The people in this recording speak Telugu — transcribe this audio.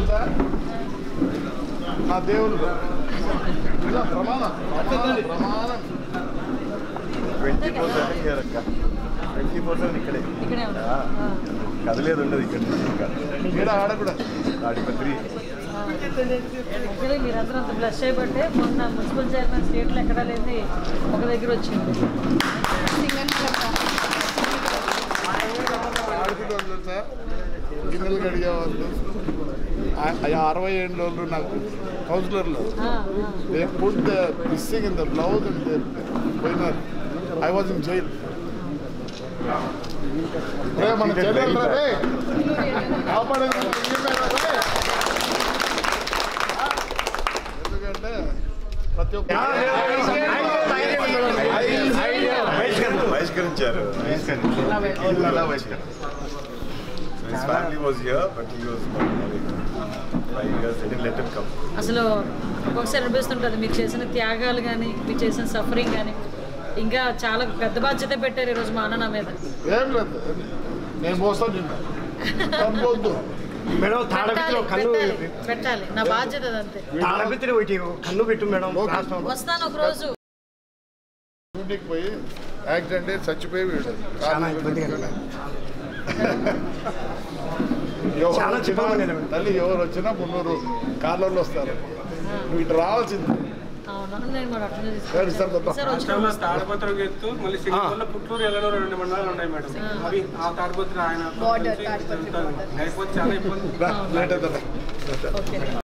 తెలుసా నా దేవుళ్ళు ఇలా ప్రమాణం ప్రమాణం ప్రమాణం ట్వంటీ ఫోర్ సెవెన్ ఇయర్ అక్క ట్వంటీ ఫోర్ సెవెన్ ఇక్కడే ఇక్కడే ఉన్నా ఆ, కదలేదు ఉండదు ఇక్కడ నుంచి ఇంకా ఈడ ఆడకూడదు తాడిపత్రి యాక్చువల్లీ మీరందరూ అంత బ్లష్ అయిపోతే మొన్న మున్సిపల్ చైర్మన్ స్టేట్లో ఎక్కడా లేని ఒక దగ్గర వచ్చింది ఆడుకుంటూ తెలుసా గిన్నెలు కడిగేవాళ్ళు ఆ- ఆ అరవై ఏళ్ళ వాళ్ళు నాకు కౌన్సిలర్లు ah, ah. They put the missing in the blouse and they పోయినారు ఐ వాజ్ ఇన్ జైల్ మన చెల్లెలు రే కాపాడేది మన ఈమె రా రే. ఎందుకంటే ప్రతి ఒక్క బహిష్కరించారు ఇలా బహిష్కరించారు His family was here, but he was not married. Five years, they didn't let him come. అసలు ఒక్కొక్కసారి అనిపిస్తుంటుంది మీరు చేసిన త్యాగాలు కానీ మీరు చేసిన సఫరింగ్ కానీ ఇంకా చాలా పెద్ద బాధ్యత పెట్టారు ఈరోజు మా అన్న నా మీద ఏం లేదు నేను మోస్తాను నిన్ను చంపొద్దు మేడం పెట్టాలి తాడబిత్తిలో కన్ను పెట్టాలి, పెట్టాలి నా బాధ్యత అదంతే తాడబిత్తిలో ఒకటి కన్ను పెట్టు మేడం రాష్ట్రంలో వస్తాను ఒక రోజు డ్యూటీకి పోయి యాక్సిడెంట్ అయ్యి చచ్చిపోయి వీడు చాలా ఇబ్బందిగా ఉంది. ఎవరు చాలా వచ్చినా, చిన్నగా ఉంది. తల్లి ఎవరు వచ్చినా మున్నూరు కార్లలో వస్తారు నువ్వు ఇటు రావాల్సింది అవునా నేను కూడా అట్లనే సరే, సార్, వద్దాం. సార్ వచ్చిన రాష్ట్రంలో తాడిపత్రి ఎత్తు మళ్ళీ సింగపూర్లో పుట్టూరు ఎల్లడూరు రెండు మండలాలు ఉన్నాయి మేడం అవి ఆ తాడిపత్రి ఆయన Border, తాడిపత్రి border. అయిపోతే చాలా ఇబ్బంది రా, లేట్ అవుతుంది ఓకే